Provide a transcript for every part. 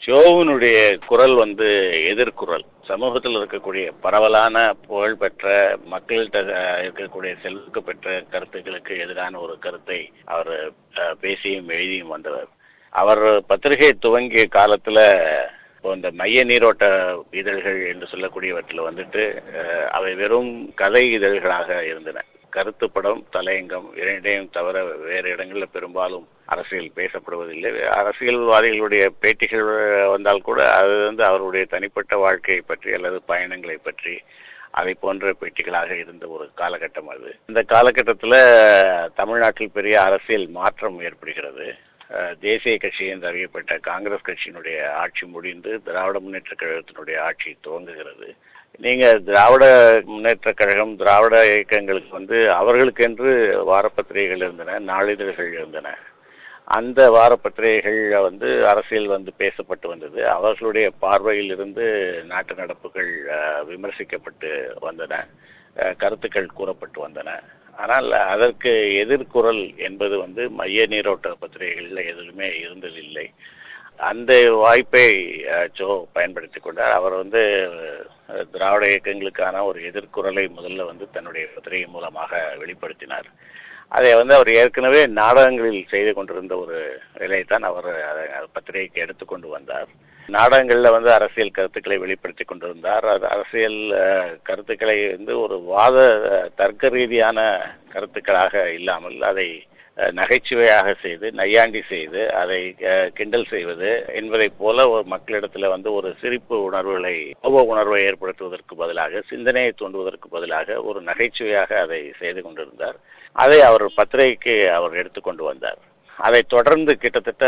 ஜோவனுடைய குரல் வந்து எதிர்குரல் சமூகத்தில் இருக்கக்கூடிய பரவலான புகழ்பெற்ற மக்கள்கிட்ட இருக்கக்கூடிய செல்வாக்கு பெற்ற கருத்துக்களுக்கு எதிரான ஒரு கருத்தை அவர் அஹ், பேசியும் எழுதியும் வந்தவர் அவர் பத்திரிகை துவங்கிய காலத்துல இப்போ இந்த மைய நீரோட்ட இதழ்கள் என்று சொல்லக்கூடியவற்றில் வந்துட்டு அஹ், அவை வெறும் கதை இதழ்களாக இருந்தன கருத்து படம் தலையங்கம் இரண்டையும் தவிர வேறு இடங்களில் பெரும்பாலும் அரசியல் பேசப்படுவதில்லை அரசியல்வாதிகளுடைய பேட்டிகள் வந்தால் கூட அது வந்து அவருடைய தனிப்பட்ட வாழ்க்கையை பற்றி அல்லது பயணங்களை பற்றி அதை போன்ற பேட்டிகளாக இருந்த ஒரு காலகட்டம் அது இந்த காலகட்டத்தில் தமிழ்நாட்டில் பெரிய அரசியல் மாற்றம் ஏற்படுகிறது அஹ், தேசிய கட்சி என்று அறியப்பட்ட காங்கிரஸ் கட்சியினுடைய ஆட்சி முடிந்து திராவிட முன்னேற்ற கழகத்தினுடைய ஆட்சி துவங்குகிறது நீங்க திராவிட முன்னேற்ற கழகம் திராவிட இயக்கங்களுக்கு வந்து அவர்களுக்கென்று வாரப்பத்திரிகைகள் இருந்தன நாளிதழ்கள் இருந்தன அந்த வாரப்பத்திரிகைகள் வந்து அரசியல் வந்து பேசப்பட்டு வந்தது அவர்களுடைய பார்வையில் இருந்து நாட்டு நடப்புகள் அஹ், விமர்சிக்கப்பட்டு வந்தன அஹ், கருத்துக்கள் கூறப்பட்டு வந்தன ஆனால் அதற்கு எதிர்குரல் என்பது வந்து மைய நீரோட்ட பத்திரிகைகளில் எதுவுமே இருந்ததில்லை அந்த வாய்ப்பை அஹ், ஜோ பயன்படுத்தி கொண்டார் அவர் வந்து அஹ், திராவிட இயக்கங்களுக்கான ஒரு எதிர்குரலை முதல்ல வந்து தன்னுடைய பத்திரிகை மூலமாக வெளிப்படுத்தினார் அதை வந்து அவர் ஏற்கனவே நாடகங்களில் செய்து கொண்டிருந்த ஒரு நிலையைத்தான் அவர் அதை பத்திரிகைக்கு எடுத்துக்கொண்டு வந்தார் நாடகங்கள்ல வந்து அரசியல் கருத்துக்களை வெளிப்படுத்தி கொண்டிருந்தார் அது அரசியல் அஹ், கருத்துக்களை வந்து ஒரு வாத அஹ், தர்க்க ரீதியான கருத்துக்களாக இல்லாமல் அதை அஹ், நகைச்சுவையாக செய்து நையாண்டி செய்து அதை அஹ், கிண்டல் செய்வது என்பதைப் போல ஒரு மக்களிடத்துல வந்து ஒரு சிரிப்பு உணர்வுகளை கோப உணர்வை ஏற்படுத்துவதற்கு பதிலாக சிந்தனையை தூண்டுவதற்கு பதிலாக ஒரு நகைச்சுவையாக அதை செய்து கொண்டிருந்தார் அதை அவர் பத்திரிகைக்கு அவர் எடுத்துக்கொண்டு வந்தார் அதை தொடர்ந்து கிட்டத்தட்ட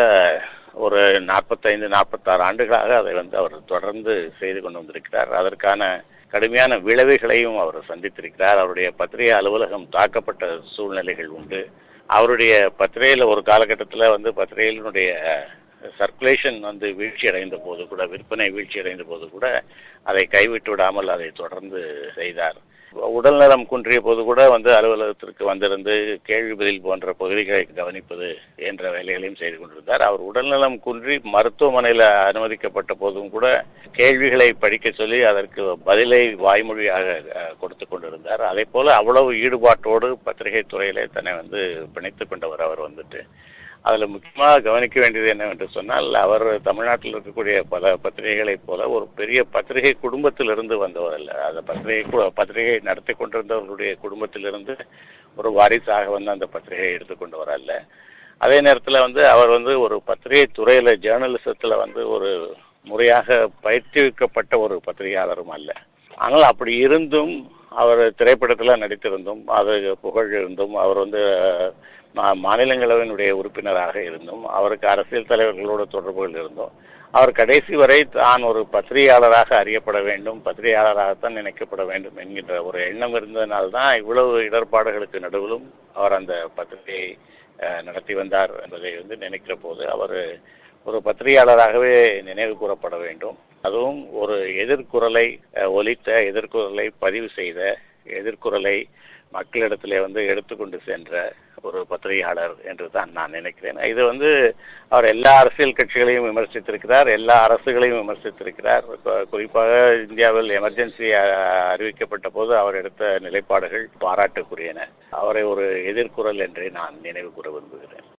ஒரு நாற்பத்தைந்து நாற்பத்தாறு ஆண்டுகளாக அதை வந்து அவர் தொடர்ந்து செய்து கொண்டு வந்திருக்கிறார் அதற்கான கடுமையான விளைவுகளையும் அவர் சந்தித்திருக்கிறார் அவருடைய பத்திரிகை அலுவலகம் தாக்கப்பட்ட சூழ்நிலைகள் உண்டு அவருடைய பத்திரிகையில ஒரு காலகட்டத்தில் வந்து பத்திரிகையினுடைய சர்க்குலேஷன் வந்து வீழ்ச்சி அடைந்த போது கூட விற்பனை வீழ்ச்சி அடைந்த போது கூட அதை கைவிட்டு விடாமல் அதை தொடர்ந்து செய்தார் உடல்நலம் குன்றிய போது கூட வந்து அலுவலகத்திற்கு வந்திருந்து கேள்வி பதில் போன்ற பகுதிகளை கவனிப்பது என்ற வேலைகளையும் செய்து கொண்டிருந்தார் அவர் உடல்நலம் குன்றி மருத்துவமனையில் அனுமதிக்கப்பட்ட போதும் கூட கேள்விகளை படிக்க சொல்லி அதற்கு பதிலை வாய்மொழியாக அஹ், கொடுத்து கொண்டிருந்தார் அதே போல அவ்வளவு ஈடுபாட்டோடு பத்திரிகை துறையிலே தன்னை வந்து பிணைத்துக் கொண்டவர் அவர் வந்துட்டு அதுல முக்கியமாக கவனிக்க வேண்டியது என்னவென்று சொன்னால் அவர் தமிழ்நாட்டில் இருக்கக்கூடிய பல பத்திரிகைகளைப் போல ஒரு பெரிய பத்திரிகை குடும்பத்திலிருந்து வந்தவர் அல்ல அந்த பத்திரிகை கு- பத்திரிகை நடத்தி கொண்டிருந்தவர்களுடைய குடும்பத்திலிருந்து ஒரு வாரிசாக வந்து அந்த பத்திரிகையை எடுத்துக்கொண்டவர் அல்ல அதே நேரத்தில் வந்து அவர் வந்து ஒரு பத்திரிகை துறையில ஜேர்னலிசத்துல வந்து ஒரு முறையாக பயிற்றுவிக்கப்பட்ட ஒரு பத்திரிகையாளரும் அல்ல ஆனால் அப்படி இருந்தும் அவர் திரைப்படத்துல நடித்திருந்தும் அது புகழ் இருந்தும் அவர் வந்து அஹ், மா- மாநிலங்களவையினுடைய உறுப்பினராக இருந்தும் அவருக்கு அரசியல் தலைவர்களோட தொடர்புகள் இருந்தும் அவர் கடைசி வரை தான் ஒரு பத்திரிகையாளராக அறியப்பட வேண்டும் பத்திரிகையாளராகத்தான் நினைக்கப்பட வேண்டும் என்கின்ற ஒரு எண்ணம் இருந்ததனால்தான் இவ்வளவு இடர்பாடுகளுக்கு நடுவிலும் அவர் அந்த பத்திரிகையை அஹ், நடத்தி வந்தார் என்பதை வந்து நினைக்கிற போது அவர் ஒரு பத்திரிகையாளராகவே நினைவு கூறப்பட வேண்டும் அதுவும் ஒரு எதிர்குரலை அஹ், ஒலித்த எதிர்குரலை பதிவு செய்த எதிர்குரலை மக்களிடத்திலே வந்து எடுத்துக்கொண்டு சென்ற ஒரு பத்திரிகையாளர் என்று தான் நான் நினைக்கிறேன் இது வந்து அவர் எல்லா அரசியல் கட்சிகளையும் விமர்சித்திருக்கிறார் எல்லா அரசுகளையும் விமர்சித்திருக்கிறார் குறி- குறிப்பாக இந்தியாவில் எமர்ஜென்சி அஹ், அறிவிக்கப்பட்ட போது அவர் எடுத்த நிலைப்பாடுகள் பாராட்டுக்குரியன அவரை ஒரு எதிர்குரல் என்றே நான் நினைவு கூற விரும்புகிறேன்